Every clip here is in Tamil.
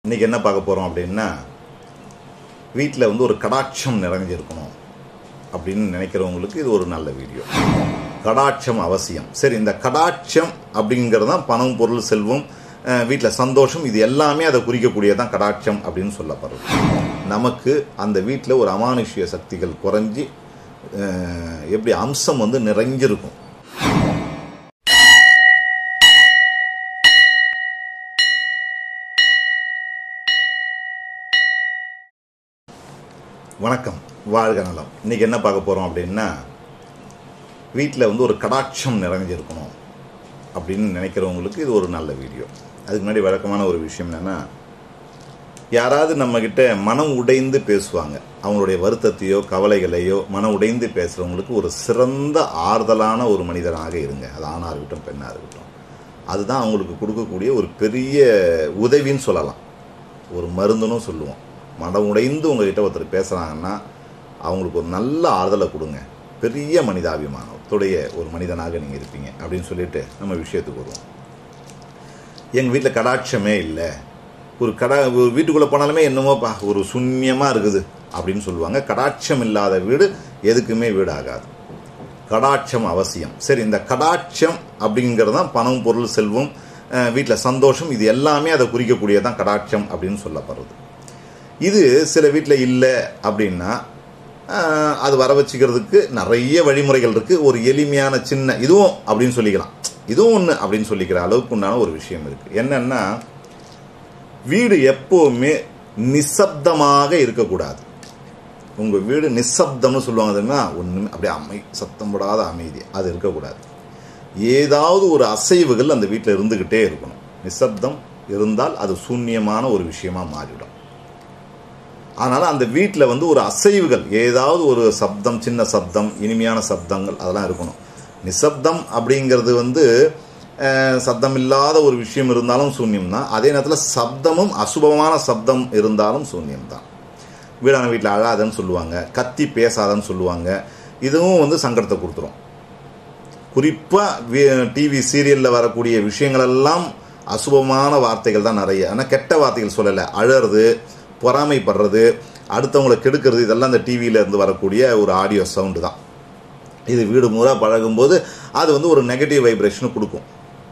இன்றைக்கி என்ன பார்க்க போகிறோம் அப்படின்னா வீட்டில் வந்து ஒரு கடாட்சம் நிறைஞ்சிருக்கணும் அப்படின்னு நினைக்கிறவங்களுக்கு இது ஒரு நல்ல வீடியோ கடாட்சம் அவசியம் சரி இந்த கடாட்சம் அப்படிங்கிறது தான் பணம் பொருள் செல்வம் வீட்டில் சந்தோஷம் இது எல்லாமே அதை குறிக்கக்கூடியதான் கடாட்சம் அப்படின்னு சொல்லப்படுறது நமக்கு அந்த வீட்டில் ஒரு அமானுஷ்ய சக்திகள் குறைஞ்சி அஹ், எப்படி அம்சம் வந்து நிறைஞ்சிருக்கும் வணக்கம் வாழ்க நலம் இன்றைக்கி என்ன பார்க்க போகிறோம் அப்படின்னா வீட்டில் வந்து ஒரு கடாட்சம் நிறைஞ்சிருக்கணும் அப்படின்னு நினைக்கிறவங்களுக்கு இது ஒரு நல்ல வீடியோ அதுக்கு முன்னாடி வழக்கமான ஒரு விஷயம் என்னென்னா யாராவது நம்மக்கிட்ட மனம் உடைந்து பேசுவாங்க அவங்களுடைய வருத்தத்தையோ கவலைகளையோ மனம் உடைந்து பேசுகிறவங்களுக்கு ஒரு சிறந்த ஆறுதலான ஒரு மனிதனாக இருங்க அது ஆணாக இருக்கட்டும் பெண்ணாக இருக்கட்டும் அதுதான் அவங்களுக்கு கொடுக்கக்கூடிய ஒரு பெரிய உதவின்னு சொல்லலாம் ஒரு மருந்துன்னு சொல்லுவோம் மனம் உடைந்து உங்ககிட்ட ஒருத்தர் பேசுகிறாங்கன்னா அவங்களுக்கு ஒரு நல்ல ஆறுதலை கொடுங்க பெரிய மனிதாபிமானத்துடைய ஒரு மனிதனாக நீங்கள் இருப்பீங்க அப்படின்னு சொல்லிட்டு நம்ம விஷயத்துக்கு வருவோம் எங்கள் வீட்டில் கடாட்சமே இல்லை ஒரு கடா ஒரு வீட்டுக்குள்ளே போனாலுமே என்னமோப்பா ஒரு சூன்யமாக இருக்குது அப்படின்னு சொல்லுவாங்க கடாட்சம் இல்லாத வீடு எதுக்குமே வீடு ஆகாது கடாட்சம் அவசியம் சரி இந்த கடாட்சம் அப்படிங்கிறது தான் பணம் பொருள் செல்வம் வீட்டில் சந்தோஷம் இது எல்லாமே அதை குறிக்கக்கூடியதான் கடாட்சம் அப்படின்னு சொல்லப்படுறது இது சில வீட்டில் இல்லை அப்படின்னா ஆஹ், அது வர வச்சுக்கிறதுக்கு நிறைய வழிமுறைகள் இருக்குது ஒரு எளிமையான சின்ன இதுவும் அப்படின்னு சொல்லிக்கலாம் இதுவும் ஒன்று அப்படின்னு சொல்லிக்கிற அளவுக்கு உண்டான ஒரு விஷயம் இருக்குது என்னன்னா வீடு எப்போவுமே நிசப்தமாக இருக்கக்கூடாது உங்கள் வீடு நிசப்தம்னு சொல்லுவாங்க தெரியுமா ஒன்றுமே அப்படியே அமை சத்தம் போடாத அமைதி அது இருக்கக்கூடாது ஏதாவது ஒரு அசைவுகள் அந்த வீட்டில் இருந்துக்கிட்டே இருக்கணும் நிசப்தம் இருந்தால் அது சூன்யமான ஒரு விஷயமா மாறிவிடும் அதனால் அந்த வீட்டில் வந்து ஒரு அசைவுகள் ஏதாவது ஒரு சப்தம் சின்ன சப்தம் இனிமையான சப்தங்கள் அதெல்லாம் இருக்கணும் நிசப்தம் அப்படிங்கிறது வந்து அஹ், சப்தம் இல்லாத ஒரு விஷயம் இருந்தாலும் சூன்யம் தான் அதே நேரத்தில் சப்தமும் அசுபமான சப்தம் இருந்தாலும் சூன்யம் தான் வீடான வீட்டில் அழாதன்னு சொல்லுவாங்க கத்தி பேசாதன்னு சொல்லுவாங்க இதுவும் வந்து சங்கடத்தை கொடுத்துரும் குறிப்பாக டிவி சீரியலில் வரக்கூடிய விஷயங்களெல்லாம் அசுபமான வார்த்தைகள் தான் நிறைய ஆனால் கெட்ட வார்த்தைகள் சொல்லலை அழறது பொறாமைப்படுறது அடுத்தவங்களை கெடுக்கிறது இதெல்லாம் இந்த டிவியில இருந்து வரக்கூடிய ஒரு ஆடியோ சவுண்டு தான் இது வீடு முறை பழகும்போது அது வந்து ஒரு நெகட்டிவ் வைப்ரேஷனை கொடுக்கும்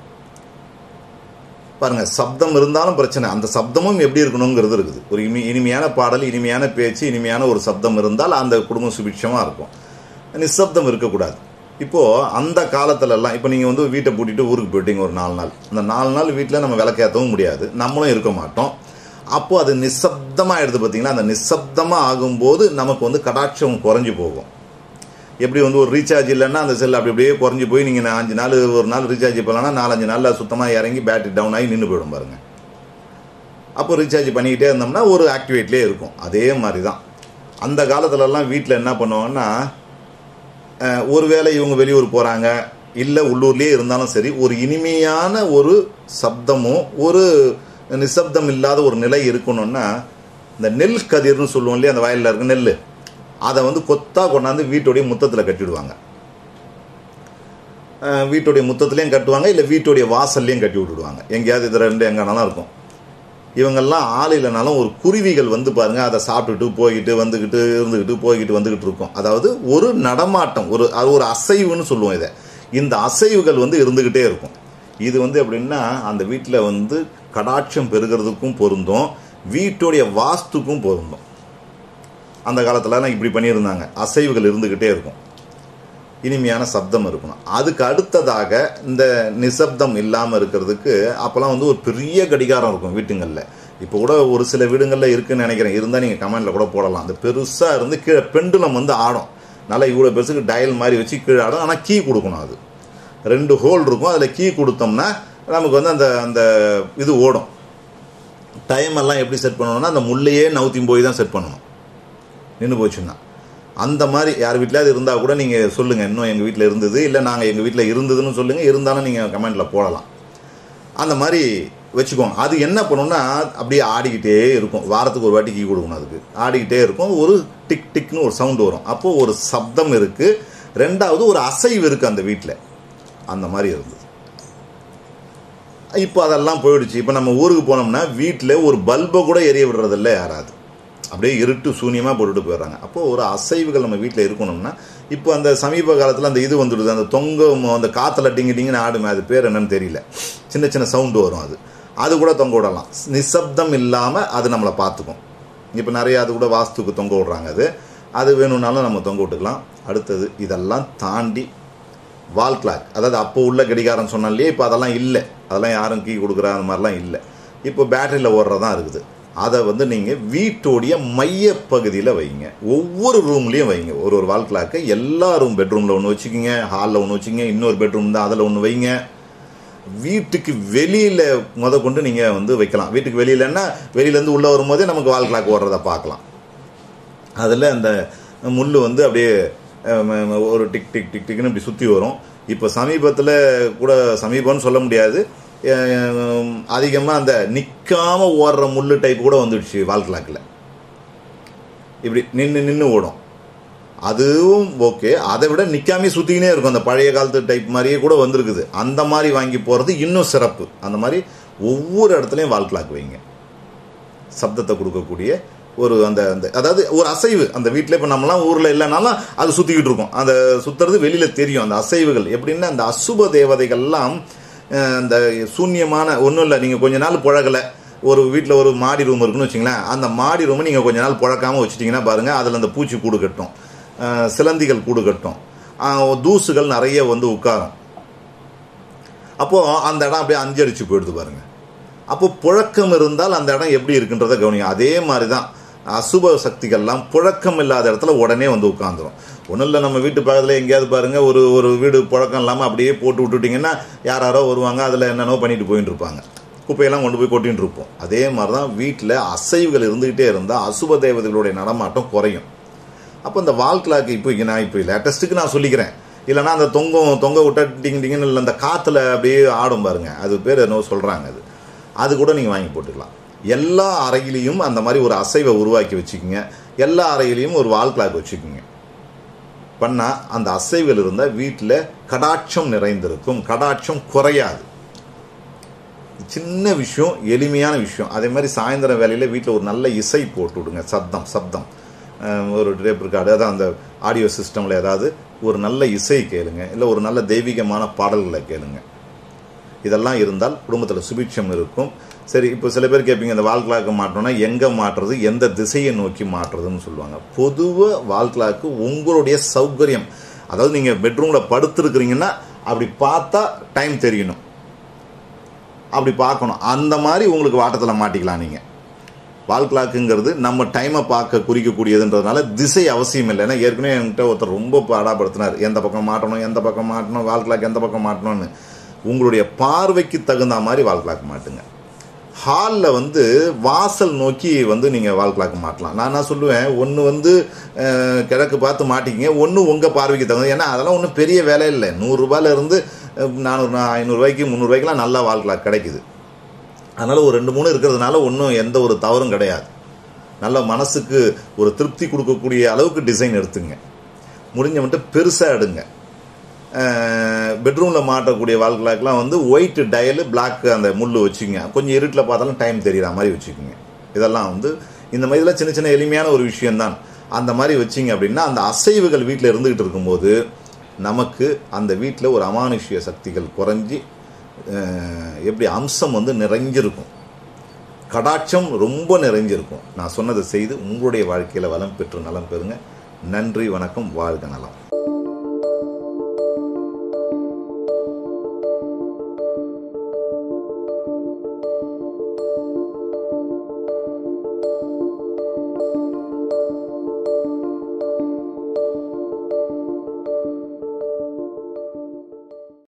பாருங்க சப்தம் இருந்தாலும் பிரச்சனை அந்த சப்தமும் எப்படி இருக்கணுங்கிறது இருக்குது ஒரு இனி இனிமையான பாடல் இனிமையான பேச்சு இனிமையான ஒரு சப்தம் இருந்தால் அந்த குடும்பம் சுபிட்சமாக இருக்கும் நிசப்தம் இருக்கக்கூடாது இப்போது அந்த காலத்துலலாம் இப்போ நீங்கள் வந்து வீட்டை பூட்டிட்டு ஊருக்கு போயிட்டீங்க ஒரு நாலு நாள் அந்த நாலு நாள் வீட்டில் நம்ம விளக்கேற்றவும் முடியாது நம்மளும் இருக்க மாட்டோம் அப்போது அது நிசப்தமாக எடுத்து பார்த்தீங்கன்னா அந்த நிசப்தமாக ஆகும்போது நமக்கு வந்து கடாட்சம் குறைஞ்சி போகும் எப்படி வந்து ஒரு ரீசார்ஜ் இல்லைன்னா அந்த செல் அப்படி அப்படியே குறைஞ்சி போய் நீங்கள் அஞ்சு நாள் ஒரு நாள் ரீசார்ஜ் பண்ணலன்னா நாலஞ்சு நாளில் சுத்தமாக இறங்கி பேட்டரி டவுன் ஆகி நின்று போயிடும் பாருங்க அப்போ ரீசார்ஜ் பண்ணிக்கிட்டே இருந்தோம்னா ஒரு ஆக்டிவேட்லேயே இருக்கும் அதே மாதிரி தான் அந்த காலத்துலலாம் வீட்டில் என்ன பண்ணுவாங்கன்னா அஹ், ஒருவேளை இவங்க வெளியூர் போகிறாங்க இல்லை உள்ளூர்லேயே இருந்தாலும் சரி ஒரு இனிமையான ஒரு சப்தமோ ஒரு நிசப்தம் இல்லாத ஒரு நிலை இருக்கணும்னா இந்த நெல் கதிர்னு சொல்லுவோம் இல்லையா அந்த வயலில் இருக்க நெல் அதை வந்து கொத்தா கொண்டாந்து வீட்டுடைய முத்தத்தில் கட்டிவிடுவாங்க அஹ், வீட்டுடைய முத்தத்துலேயும் கட்டுவாங்க இல்லை வீட்டுடைய வாசல்லையும் கட்டி விட்டுடுவாங்க எங்கேயாவது இது ரெண்டு எங்கேனாலும் இருக்கும் இவங்கெல்லாம் ஆள் இல்லைனாலும் ஒரு குருவிகள் வந்து பாருங்க அதை சாப்பிட்டுட்டு போய்கிட்டு வந்துக்கிட்டு இருந்துக்கிட்டு போய்கிட்டு வந்துக்கிட்டு இருக்கும் அதாவது ஒரு நடமாட்டம் ஒரு அது ஒரு அசைவுன்னு சொல்லுவோம் இதை இந்த அசைவுகள் வந்து இருந்துக்கிட்டே இருக்கும் இது வந்து எப்படின்னா அந்த வீட்டில் வந்து கடாட்சம் பெருகிறதுக்கும் பொருந்தும் வீட்டுடைய வாஸ்துக்கும் பொருந்தும் அந்த காலத்துலலாம் இப்படி பண்ணியிருந்தாங்க அசைவுகள் இருந்துக்கிட்டே இருக்கும் இனிமையான சப்தம் இருக்கணும் அதுக்கு அடுத்ததாக இந்த நிசப்தம் இல்லாமல் இருக்கிறதுக்கு அப்போல்லாம் வந்து ஒரு பெரிய கடிகாரம் இருக்கும் வீட்டுங்களில் இப்போ கூட ஒரு சில வீடுங்களில் இருக்குன்னு நினைக்கிறேன் இருந்தால் நீங்கள் கமெண்டில் கூட போடலாம் அந்த பெருசாக இருந்து கீழே பெண்டுலம் வந்து ஆடும் நல்லா இவ்வளோ பெருசுக்கு டயல் மாதிரி வச்சு கீழே ஆடும் ஆனால் கீ கொடுக்கணும் அது ரெண்டு ஹோல் இருக்கும் அதில் கீ கொடுத்தோம்னா நமக்கு வந்து அந்த அந்த இது ஓடும் டைம் எல்லாம் எப்படி செட் பண்ணணும்னா அந்த முள்ளையே நவுத்தி போய் தான் செட் பண்ணணும் நின்று போச்சுன்னா அந்த மாதிரி யார் வீட்டிலாவது இருந்தால் கூட நீங்கள் சொல்லுங்கள் இன்னும் எங்கள் வீட்டில் இருந்தது இல்லை நாங்கள் எங்கள் வீட்டில் இருந்ததுன்னு சொல்லுங்கள் இருந்தாலும் நீங்கள் கமெண்ட்டில் போடலாம் அந்த மாதிரி வச்சுக்கோங்க அது என்ன பண்ணுன்னா அப்படியே ஆடிக்கிட்டே இருக்கும் வாரத்துக்கு ஒரு வாட்டி கீ கொடுக்கணும் அதுக்கு ஆடிக்கிட்டே இருக்கும் ஒரு டிக் டிக்னு ஒரு சவுண்டு வரும் அப்போது ஒரு சப்தம் இருக்குது ரெண்டாவது ஒரு அசைவு இருக்குது அந்த வீட்டில் அந்த மாதிரி இருந்தது இப்போ அதெல்லாம் போயிடுச்சு இப்போ நம்ம ஊருக்கு போனோம்னா வீட்டில் ஒரு பல்பை கூட எரிய விடுறதில்ல யாராவது அப்படியே இருட்டு சூன்யமாக போட்டுட்டு போயிடுறாங்க அப்போது ஒரு அசைவுகள் நம்ம வீட்டில் இருக்கணும்னா இப்போ அந்த சமீப காலத்தில் அந்த இது வந்துடுது அந்த தொங்க அந்த காற்றுல டிங்கு டிங்குன்னு ஆடுமே அது பேர் என்னன்னு தெரியல சின்ன சின்ன சவுண்டு வரும் அது அது கூட தொங்க விடலாம் நிசப்தம் இல்லாமல் அது நம்மளை பார்த்துக்கும் இப்போ நிறைய அது கூட வாஸ்துக்கு தொங்க விடுறாங்க அது அது வேணும்னாலும் நம்ம தொங்க விட்டுக்கலாம் அடுத்தது இதெல்லாம் தாண்டி வால் கிளாக் அதாவது அப்போ உள்ள கடிகாரம் சொன்னோம் இல்லையா இப்போ அதெல்லாம் இல்லை அதெல்லாம் யாரும் கீ கொடுக்குற அந்த மாதிரிலாம் இல்லை இப்போ பேட்டரியில் ஓடுறதான் இருக்குது அதை வந்து நீங்கள் வீட்டோடைய மைய பகுதியில் வைங்க ஒவ்வொரு ரூம்லேயும் வைங்க ஒரு ஒரு வால் கிளாக்கை எல்லா ரூம் பெட்ரூமில் ஒன்று வச்சுக்கிங்க ஹாலில் ஒன்று வச்சுக்கிங்க இன்னொரு பெட்ரூம் தான் அதில் ஒன்று வைங்க வீட்டுக்கு வெளியில் முத கொண்டு நீங்கள் வந்து வைக்கலாம் வீட்டுக்கு வெளியிலன்னா வெளியிலேருந்து உள்ளே வரும்போதே நமக்கு வால் கிளாக் ஓடுறத பார்க்கலாம் அதில் அந்த முள் வந்து அப்படியே அஹ், ஒரு டிக் டிக் டிக் டிக்னு இப்படி சுற்றி வரும் இப்போ சமீபத்தில் கூட சமீபம்னு சொல்ல முடியாது அதிகமாக அந்த நிற்காம ஓடுற முள் டைப் கூட வந்துடுச்சு வால் கிளாக்கில் இப்படி நின்று நின்று ஓடும் அதுவும் ஓகே அதை விட நிற்காமே சுற்றிக்கினே இருக்கும் அந்த பழைய காலத்து டைப் மாதிரியே கூட வந்திருக்குது அந்த மாதிரி வாங்கி போகிறது இன்னும் சிறப்பு அந்த மாதிரி ஒவ்வொரு இடத்துலையும் வால் கிளாக் வைங்க சப்தத்தை கொடுக்கக்கூடிய ஒரு அந்த அந்த அதாவது ஒரு அசைவு அந்த வீட்டில் இப்போ நம்மலாம் ஊரில் இல்லைனாலும் அது சுற்றிக்கிட்டு இருக்கும் அந்த சுற்றுறது வெளியில் தெரியும் அந்த அசைவுகள் எப்படின்னா அந்த அசுப தேவதைகள்லாம் அஹ், அந்த சூன்யமான ஒன்றும் இல்லை நீங்கள் கொஞ்ச நாள் புழகலை ஒரு வீட்டில் ஒரு மாடி ரூம் இருக்குன்னு வச்சுங்களேன் அந்த மாடி ரூமை நீங்கள் கொஞ்ச நாள் புழக்காமல் வச்சுட்டிங்கன்னா பாருங்கள் அதில் அந்த பூச்சி கூடு கட்டும் அஹ், சிலந்திகள் கூடு கட்டும் அஹ், தூசுகள் நிறைய வந்து உட்காரும் அப்போது அந்த இடம் அப்படியே அஞ்சடிச்சு போயிடுது பாருங்க அப்போ புழக்கம் இருந்தால் அந்த இடம் எப்படி இருக்குன்றதை கவனிங்க அதே மாதிரி தான் அசுப சக்திகள்லாம் புழக்கம் இல்லாத இடத்துல உடனே வந்து உட்காந்துரும் ஒன்றும் இல்லை நம்ம வீட்டு பக்கத்தில் எங்கேயாவது பாருங்க ஒரு ஒரு வீடு புழக்கம் இல்லாமல் அப்படியே போட்டு விட்டுட்டிங்கன்னா யார் யாரோ வருவாங்க அதில் என்னென்னோ பண்ணிட்டு போயிட்டு இருப்பாங்க குப்பையெல்லாம் கொண்டு போய் கொட்டின்னு இருப்போம் அதே மாதிரி தான் வீட்டில் அசைவுகள் இருந்துக்கிட்டே இருந்தால் அசுப தேவதைகளுடைய நடமாட்டம் குறையும் அப்போ இந்த வால் கிளாக் இப்போ இங்க நான் இப்போ லேட்டஸ்ட்டுக்கு நான் சொல்லிக்கிறேன் இல்லைன்னா அந்த தொங்கம் தொங்க விட்டா டிங் டிங்குன்னு இல்லை அந்த காற்றுல அப்படியே ஆடும் பாருங்க அது பேர் என்னவோ சொல்கிறாங்க அது அது கூட நீங்கள் வாங்கி போட்டுக்கலாம் எல்லா அறையிலையும் அந்த மாதிரி ஒரு அசைவை உருவாக்கி வச்சுக்கோங்க எல்லா அறையிலையும் ஒரு வால் கிளாக் வச்சுக்கோங்க பண்ணால் அந்த அசைவுகள் இருந்தால் வீட்டில் கடாட்சம் நிறைந்திருக்கும் கடாட்சம் குறையாது சின்ன விஷயம் எளிமையான விஷயம் அதே மாதிரி சாயந்தரம் வேலையில் வீட்டில் ஒரு நல்ல இசை போட்டு விடுங்க சப்தம் சப்தம் அஹ் ஒரு டேப் ரெக்கார்டு அதான் அந்த ஆடியோ சிஸ்டமில் ஏதாவது ஒரு நல்ல இசை கேளுங்க இல்லை ஒரு நல்ல தெய்வீகமான பாடல்களை கேளுங்க இதெல்லாம் இருந்தால் குடும்பத்தில் சுபிட்சம் இருக்கும் சரி இப்போ சில பேர் கேட்பீங்க இந்த வால் கிளாக்கு மாட்டோம்னா எங்கே மாட்டுறது எந்த திசையை நோக்கி மாட்டுறதுன்னு சொல்லுவாங்க பொதுவாக வால் கிளாக்கு உங்களுடைய சௌகரியம் அதாவது நீங்கள் பெட்ரூமில் படுத்துருக்குறீங்கன்னா அப்படி பார்த்தா டைம் தெரியணும் அப்படி பார்க்கணும் அந்த மாதிரி உங்களுக்கு வாட்டத்தில் மாட்டிக்கலாம் நீங்கள் வால் கிளாக்குங்கிறது நம்ம டைமை பார்க்க குறிக்கக்கூடியதுன்றதுனால திசை அவசியம் இல்லை ஏன்னா ஏற்கனவே என்கிட்ட ஒருத்தர் ரொம்ப பாடாப்படுத்தினார் எந்த பக்கம் மாட்டணும் எந்த பக்கம் மாட்டணும் வால் கிளாக் எந்த பக்கம் மாட்டணும்னு உங்களுடைய பார்வைக்கு தகுந்த மாதிரி வால் கிளாக் மாட்டுங்க ஹாலில் வந்து வாசல் நோக்கி வந்து நீங்கள் வால் கிளாக் மாட்டலாம் நான் என்ன சொல்லுவேன் ஒன்று வந்து அஹ், கிழக்கு பார்த்து மாட்டிக்கிங்க ஒன்று உங்கள் பார்வைக்கு தகுந்த ஏன்னா அதெல்லாம் ஒன்றும் பெரிய வேலை இல்லை நூறுரூபாலேருந்து நானூறு ஐநூறுரூவாய்க்கு முந்நூறுரூவாய்க்குலாம் நல்லா வால் கிளாக் கிடைக்குது அதனால் ஒரு ரெண்டு மூணு இருக்கிறதுனால ஒன்றும் எந்த ஒரு தவறும் கிடையாது நல்ல மனசுக்கு ஒரு திருப்தி கொடுக்கக்கூடிய அளவுக்கு டிசைன் எடுத்துங்க முடிஞ்ச மட்டும் பெருசாக எடுங்க பெட்ரூமில் மாட்டக்கூடிய வால் கிளாக்லாம் வந்து ஒயிட் டயலு பிளாக் அந்த முள் வச்சுக்கோங்க கொஞ்சம் இருட்டில் பார்த்தாலும் டைம் தெரிகிற மாதிரி வச்சுக்கோங்க இதெல்லாம் வந்து இந்த மாதிரிலாம் சின்ன சின்ன எளிமையான ஒரு விஷயம்தான் அந்த மாதிரி வச்சிங்க அப்படின்னா அந்த அசைவுகள் வீட்டில் இருந்துக்கிட்டு இருக்கும்போது நமக்கு அந்த வீட்டில் ஒரு அமானுஷ்ய சக்திகள் குறைஞ்சி அஹ், எப்படி அம்சம் வந்து நிறைஞ்சிருக்கும் கடாட்சம் ரொம்ப நிறைஞ்சிருக்கும் நான் சொன்னதை செய்து உங்களுடைய வாழ்க்கையில் வளம் பெற்று நலம் பெறுங்க நன்றி வணக்கம் வாழ்க நலம்